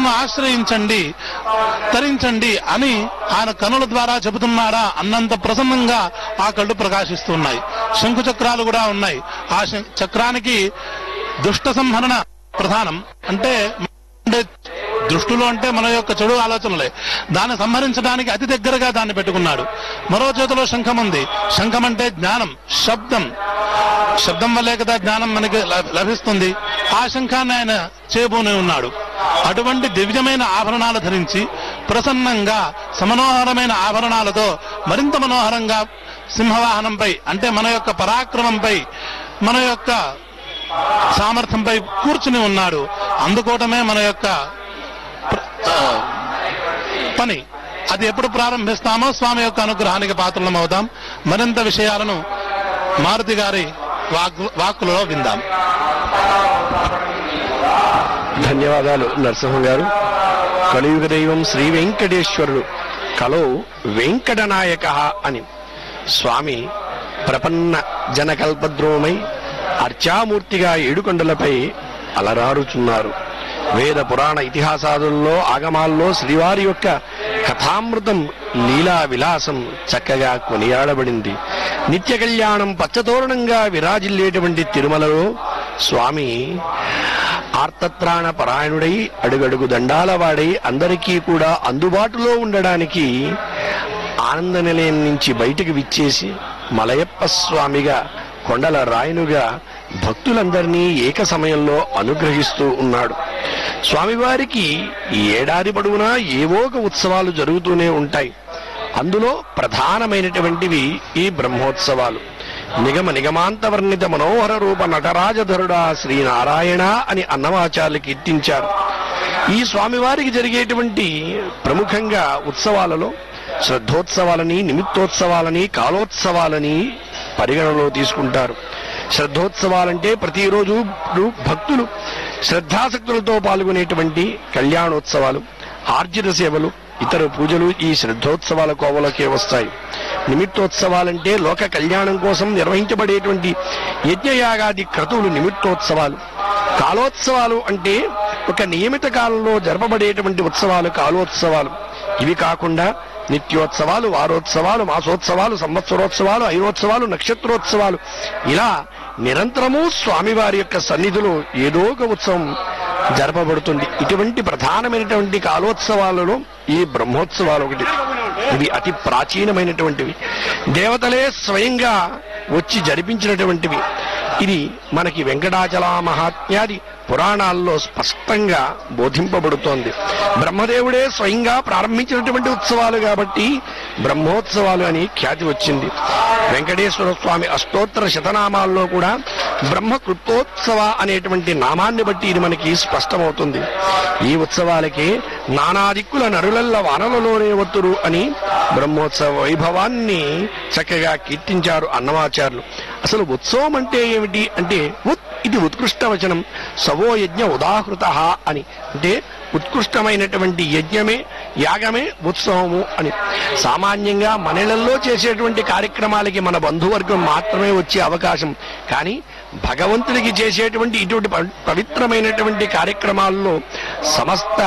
నన్ను ఆశ్రయించండి తరించండి అని ఆయన కనుల ద్వారా చెబుతున్నాడా అన్నంత ప్రసన్నంగా ఆ కళ్ళు ప్రకాశిస్తున్నాయి శంకు చక్రాలు కూడా ఉన్నాయి ఆ శం- చక్రానికి దుష్ట సంహరణ ప్రధానం అంటే ఉండే దృష్టిలో అంటే మన యొక్క చెడు ఆలోచనలే దాన్ని సంహరించడానికి అతి దగ్గరగా దాన్ని పెట్టుకున్నాడు మరో చేతిలో శంఖం ఉంది శంఖం అంటే జ్ఞానం శబ్దం శబ్దం వల్లే కదా జ్ఞానం మనకి లభ- లభిస్తుంది ఆ శంఖాన్ని ఆయన చేయబోని ఉన్నాడు అటువంటి దివ్యమైన ఆభరణాలు ధరించి ప్రసన్నంగా సమనోహరమైన ఆభరణాలతో మరింత మనోహరంగా సింహవాహనంపై అంటే మన యొక్క పరాక్రమంపై మన యొక్క సామర్థ్యంపై కూర్చుని ఉన్నాడు అందుకోవటమే మన యొక్క ప్ర- ఆ, పని అది ఎప్పుడు ప్రారంభిస్తామో స్వామి యొక్క అనుగ్రహానికి పాత్రలం అవుతాం మరింత విషయాలను మారుతి గారి వాక్ వాక్కులలో విందాం ధన్యవాదాలు నరసింహం గారు కలియుగ దైవం శ్రీ వెంకటేశ్వరుడు కలో వెంకటనాయక అని స్వామి ప్రపన్న జనకల్పద్రోమై అర్చామూర్తిగా ఏడుకొండలపై అలరారుచున్నారు వేద పురాణ ఇతిహాసాదుల్లో ఆగమాల్లో శ్రీవారి యొక్క కథామృతం లీలా విలాసం చక్కగా కొనియాడబడింది నిత్య కళ్యాణం పచ్చతోరణంగా విరాజిల్లేటువంటి తిరుమలలో స్వామి ఆర్తత్రాణ పరాయణుడై అడుగడుగు దండాల వాడై అందరికీ కూడా అందుబాటులో ఉండడానికి ఆనంద నిలయం నుంచి బయటికి విచ్చేసి మలయప్ప స్వామిగా కొండల రాయనుగా భక్తులందరినీ ఏక సమయంలో అనుగ్రహిస్తూ ఉన్నాడు స్వామివారికి ఈ ఏడాది పొడవునా ఏవో ఒక ఉత్సవాలు జరుగుతూనే ఉంటాయి అందులో ప్రధానమైనటువంటివి ఈ బ్రహ్మోత్సవాలు నిగమ నిగమాంత వర్ణిత మనోహర రూప నటరాజధరుడా శ్రీనారాయణ అని అన్నమాచార్యులు కీర్తించారు ఈ స్వామివారికి జరిగేటువంటి ప్రముఖంగా ఉత్సవాలలో శ్రద్ధోత్సవాలని నిమిత్తోత్సవాలని కాలోత్సవాలని పరిగణలో తీసుకుంటారు శ్రద్ధోత్సవాలంటే ప్రతిరోజు భక్తులు శ్రద్ధాసక్తులతో పాల్గొనేటువంటి కళ్యాణోత్సవాలు ఆర్జిత సేవలు ఇతర పూజలు ఈ శ్రద్ధోత్సవాల కోవలకే వస్తాయి నిమిత్తోత్సవాలంటే లోక కళ్యాణం కోసం నిర్వహించబడేటువంటి యజ్ఞయాగాది క్రతువులు నిమిత్తోత్సవాలు కాలోత్సవాలు అంటే ఒక నియమిత కాలంలో జరపబడేటువంటి ఉత్సవాలు కాలోత్సవాలు ఇవి కాకుండా నిత్యోత్సవాలు వారోత్సవాలు మాసోత్సవాలు సంవత్సరోత్సవాలు ఐరోత్సవాలు నక్షత్రోత్సవాలు ఇలా నిరంతరము స్వామివారి యొక్క సన్నిధిలో ఏదో ఒక ఉత్సవం జరపబడుతుంది ఇటువంటి ప్రధానమైనటువంటి కాలోత్సవాలలో ఈ బ్రహ్మోత్సవాలు ఒకటి ఇవి అతి ప్రాచీనమైనటువంటివి దేవతలే స్వయంగా వచ్చి జరిపించినటువంటివి ఇది మనకి వెంకటాచల మహాత్మ్యాది పురాణాల్లో స్పష్టంగా బోధింపబడుతోంది బ్రహ్మదేవుడే స్వయంగా ప్రారంభించినటువంటి ఉత్సవాలు కాబట్టి బ్రహ్మోత్సవాలు అని ఖ్యాతి వచ్చింది వెంకటేశ్వర స్వామి అష్టోత్తర శతనామాల్లో కూడా బ్రహ్మ కృప్తోత్సవ అనేటువంటి నామాన్ని బట్టి ఇది మనకి స్పష్టమవుతుంది ఈ ఉత్సవాలకి నానాదిక్కుల నరులల్ల వానలలోనే ఒత్తురు అని బ్రహ్మోత్సవ వైభవాన్ని చక్కగా కీర్తించారు అన్నమాచార్యులు అసలు ఉత్సవం అంటే ఏమిటి అంటే ఉత్ ఇది ఉత్కృష్ట వచనం సవో యజ్ఞ ఉదాహృత అని అంటే ఉత్కృష్టమైనటువంటి యజ్ఞమే యాగమే ఉత్సవము అని సామాన్యంగా మనలలో చేసేటువంటి కార్యక్రమాలకి మన బంధువర్గం మాత్రమే వచ్చే అవకాశం కానీ భగవంతుడికి చేసేటువంటి ఇటువంటి ప- పవిత్రమైనటువంటి కార్యక్రమాల్లో సమస్త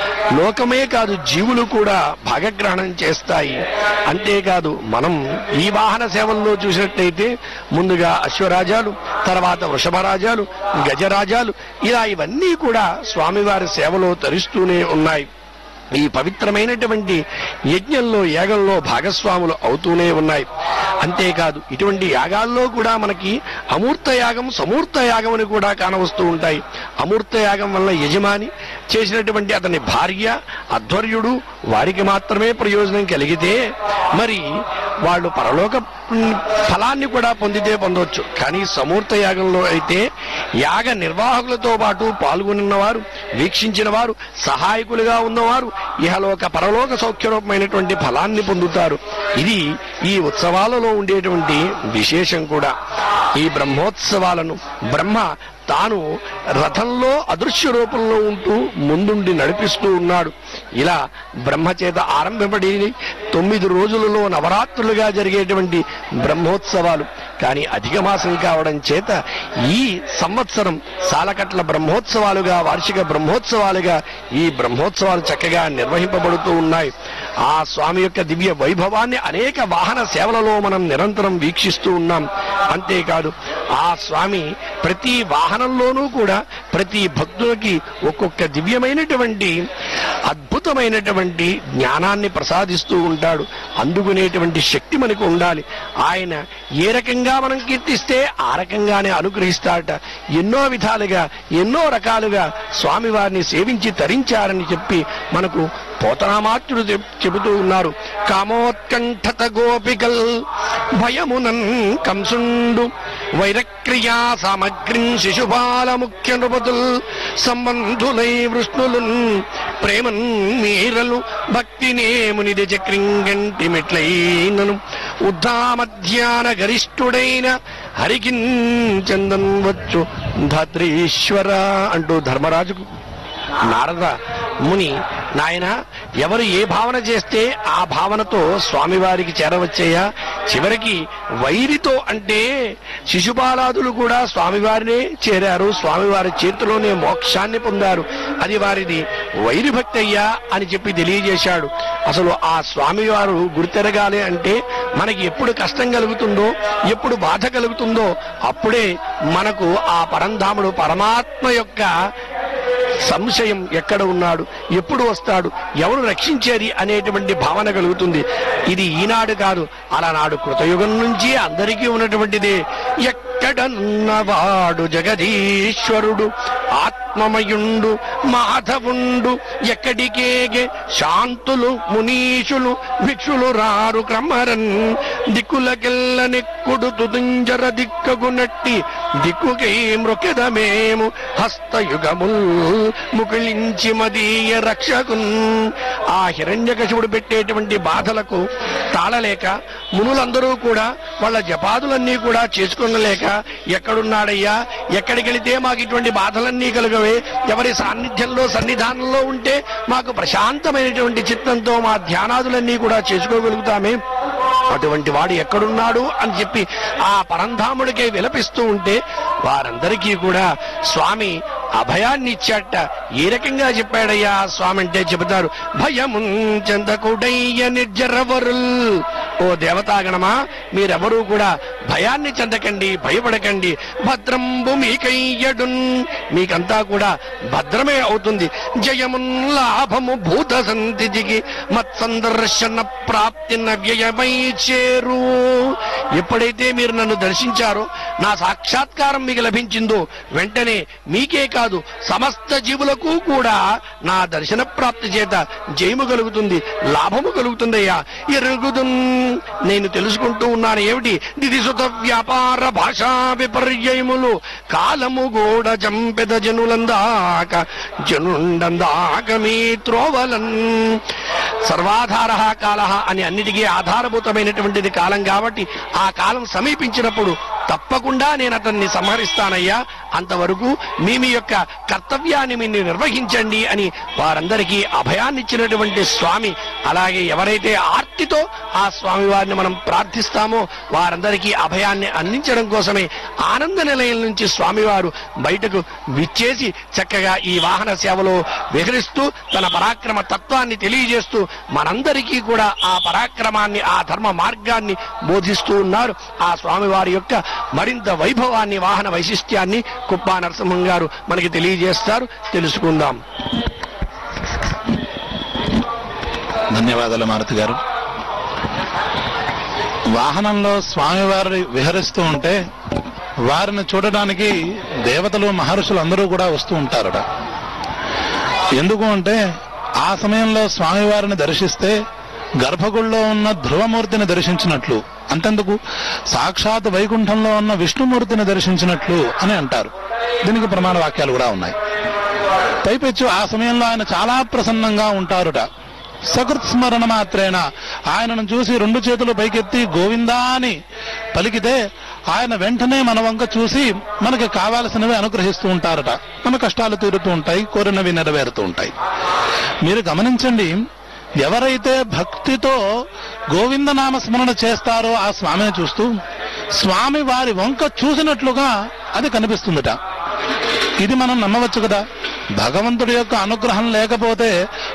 లోకమే కాదు జీవులు కూడా భాగగ్రహణం చేస్తాయి అంతేకాదు మనం ఈ వాహన సేవల్లో చూసినట్లయితే ముందుగా అశ్వరాజాలు తర్వాత వృషభరాజాలు గజరాజాలు ఇలా ఇవన్నీ కూడా స్వామివారి సేవలో తరిస్తూనే ఉన్నాయి ఈ పవిత్రమైనటువంటి యజ్ఞంలో యాగంలో భాగస్వాములు అవుతూనే ఉన్నాయి అంతేకాదు ఇటువంటి యాగాల్లో కూడా మనకి అమూర్త యాగం సమూర్త యాగం అని కూడా కానవస్తూ ఉంటాయి అమూర్త యాగం వల్ల యజమాని చేసినటువంటి అతని భార్య అధ్వర్యుడు వారికి మాత్రమే ప్రయోజనం కలిగితే మరి వాళ్ళు పరలోక ఫలాన్ని కూడా పొందితే పొందవచ్చు కానీ సమూర్త యాగంలో అయితే యాగ నిర్వాహకులతో పాటు పాల్గొన్నవారు వీక్షించిన వారు సహాయకులుగా ఉన్నవారు ఇహలోక పరలోక సౌఖ్యరూపమైనటువంటి ఫలాన్ని పొందుతారు ఇది ఈ ఉత్సవాలలో ఉండేటువంటి విశేషం కూడా ఈ బ్రహ్మోత్సవాలను బ్రహ్మ తాను రథంలో అదృశ్య రూపంలో ఉంటూ ముందుండి నడిపిస్తూ ఉన్నాడు ఇలా బ్రహ్మచేత ఆరంభపడి తొమ్మిది రోజులలో నవరాత్రులుగా జరిగేటువంటి బ్రహ్మోత్సవాలు కానీ అధిక మాసం కావడం చేత ఈ సంవత్సరం సాలకట్ల బ్రహ్మోత్సవాలుగా వార్షిక బ్రహ్మోత్సవాలుగా ఈ బ్రహ్మోత్సవాలు చక్కగా నిర్వహింపబడుతూ ఉన్నాయి ఆ స్వామి యొక్క దివ్య వైభవాన్ని అనేక వాహన సేవలలో మనం నిరంతరం వీక్షిస్తూ ఉన్నాం అంతేకాదు ఆ స్వామి ప్రతి వాహనంలోనూ కూడా ప్రతి భక్తులకి ఒక్కొక్క దివ్యమైనటువంటి అద్భుతమైనటువంటి జ్ఞానాన్ని ప్రసాదిస్తూ ఉంటాడు అందుకునేటువంటి శక్తి మనకు ఉండాలి ఆయన ఏ రకంగా మనం కీర్తిస్తే ఆ రకంగానే అనుగ్రహిస్తాడట ఎన్నో విధాలుగా ఎన్నో రకాలుగా స్వామివారిని సేవించి తరించారని చెప్పి మనకు పోతనామాత్రుడు చెప్- చెబుతూ ఉన్నారు కామోత్కంఠత గోపికల్ భయమునన్ కంసుండు వైరక్రియా సామగ్రిం శిశుపాల ముఖ్య నృపతుల్ సంబంధులై వృష్ణులున్ ప్రేమన్ మీరలు భక్తినే మునిది చక్రింగంటి మెట్లైనను ఉద్దామధ్యాన గరిష్ఠుడైన హరికిన్ చందన్ వచ్చు ధాత్రీశ్వర అంటూ ధర్మరాజుకు నారద ముని నాయన ఎవరు ఏ భావన చేస్తే ఆ భావనతో స్వామివారికి చేరవచ్చయ్యా చివరికి వైరితో అంటే శిశుపాలాదులు కూడా స్వామివారినే చేరారు స్వామివారి చేతిలోనే మోక్షాన్ని పొందారు అది వారిది వైరి భక్తి అయ్యా అని చెప్పి తెలియజేశాడు అసలు ఆ స్వామివారు గుర్తెరగాలి అంటే మనకి ఎప్పుడు కష్టం కలుగుతుందో ఎప్పుడు బాధ కలుగుతుందో అప్పుడే మనకు ఆ పరంధాముడు పరమాత్మ యొక్క సంశయం ఎక్కడ ఉన్నాడు ఎప్పుడు వస్తాడు ఎవరు రక్షించేది అనేటువంటి భావన కలుగుతుంది ఇది ఈనాడు కాదు అలనాడు కృతయుగం నుంచి అందరికీ ఉన్నటువంటిదే ఎక్కడన్నవాడు జగదీశ్వరుడు ఆత్మమయుండు మాధవుండు ఎక్కడికేగే శాంతులు మునీషులు భిక్షులు రారు క్రమరన్ దిక్కులకెల్ల నెక్కుడు తుదుంజర దిక్కగునట్టి దిక్కుకై మృకెదమేము హస్తయుగముల్ ముకుళించి మదీయ రక్షకున్ ఆ హిరణ్యకశివుడు పెట్టేటువంటి బాధలకు తాళలేక మునులందరూ కూడా వాళ్ళ జపాదులన్నీ కూడా చేసుకోలేక ఎక్కడున్నాడయ్యా ఎక్కడికి వెళితే మాకు ఇటువంటి బాధలన్నీ కలుగవే ఎవరి సాన్నిధ్యంలో సన్నిధానంలో ఉంటే మాకు ప్రశాంతమైనటువంటి చిత్తంతో మా ధ్యానాదులన్నీ కూడా చేసుకోగలుగుతామే అటువంటి వాడు ఎక్కడున్నాడు అని చెప్పి ఆ పరంధాముడికే విలపిస్తూ ఉంటే వారందరికీ కూడా స్వామి అభయాన్ని ఇచ్చాట ఏ రకంగా చెప్పాడయ్యా ఆ స్వామి అంటే చెబుతారు భయము చెందకుడయ్య నిర్జరవరుల్ ఓ దేవతాగణమా మీరెవరూ కూడా భయాన్ని చెందకండి భయపడకండి భద్రంబు మీకయ్యడున్ మీకంతా కూడా భద్రమే అవుతుంది జయమున్ లాభము భూత సంతికి మత్సందర్శన ప్రాప్తి నవ్యయమై చేరు ఎప్పుడైతే మీరు నన్ను దర్శించారో నా సాక్షాత్కారం మీకు లభించిందో వెంటనే మీకే కాదు సమస్త జీవులకు కూడా నా దర్శన ప్రాప్తి చేత జయము కలుగుతుంది లాభము కలుగుతుందయ్యా ఎరుగుదు నేను తెలుసుకుంటూ ఉన్నాను ఏమిటి దిదిసుత వ్యాపార భాషా విపర్యయములు కాలము గోడ చంపెద జనులందాక జనుండందాక మీ త్రోవలన్ సర్వాధార కాల అని అన్నిటికీ ఆధారభూతమైనటువంటిది కాలం కాబట్టి ఆ కాలం సమీపించినప్పుడు తప్పకుండా నేను అతన్ని సంహరిస్తానయ్యా అంతవరకు మీ మీ యొక్క కర్తవ్యాన్ని మీరు నిర్వహించండి అని వారందరికీ అభయాన్ని ఇచ్చినటువంటి స్వామి అలాగే ఎవరైతే ఆర్తితో ఆ స్వామి వారిని మనం ప్రార్థిస్తామో వారందరికీ అభయాన్ని అందించడం కోసమే ఆనంద నిలయం నుంచి స్వామివారు బయటకు విచ్చేసి చక్కగా ఈ వాహన సేవలో విహరిస్తూ తన పరాక్రమ తత్వాన్ని తెలియజేస్తూ మనందరికీ కూడా ఆ పరాక్రమాన్ని ఆ ధర్మ మార్గాన్ని బోధిస్తూ ఉన్నారు ఆ స్వామివారి యొక్క మరింత వైభవాన్ని వాహన వైశిష్ట్యాన్ని కుప్పా నరసింహం గారు మనకి తెలియజేస్తారు తెలుసుకుందాం ధన్యవాదాలు మారుతి గారు వాహనంలో స్వామివారి విహరిస్తూ ఉంటే వారిని చూడడానికి దేవతలు మహర్షులు అందరూ కూడా వస్తూ ఉంటారట ఎందుకు అంటే ఆ సమయంలో స్వామివారిని దర్శిస్తే గర్భగుడిలో ఉన్న ధ్రువమూర్తిని దర్శించినట్లు అంతెందుకు సాక్షాత్ వైకుంఠంలో ఉన్న విష్ణుమూర్తిని దర్శించినట్లు అని అంటారు దీనికి ప్రమాణ వాక్యాలు కూడా ఉన్నాయి పైపెచ్చు ఆ సమయంలో ఆయన చాలా ప్రసన్నంగా ఉంటారుట సకృత్ స్మరణ మాత్రేన ఆయనను చూసి రెండు చేతులు పైకెత్తి గోవిందా అని పలికితే ఆయన వెంటనే మన వంక చూసి మనకి కావాల్సినవి అనుగ్రహిస్తూ ఉంటారట మన కష్టాలు తీరుతూ ఉంటాయి కోరినవి నెరవేరుతూ ఉంటాయి మీరు గమనించండి ఎవరైతే భక్తితో గోవింద నామ స్మరణ చేస్తారో ఆ స్వామిని చూస్తూ స్వామి వారి వంక చూసినట్లుగా అది కనిపిస్తుందట ఇది మనం నమ్మవచ్చు కదా భగవంతుడి యొక్క అనుగ్రహం లేకపోతే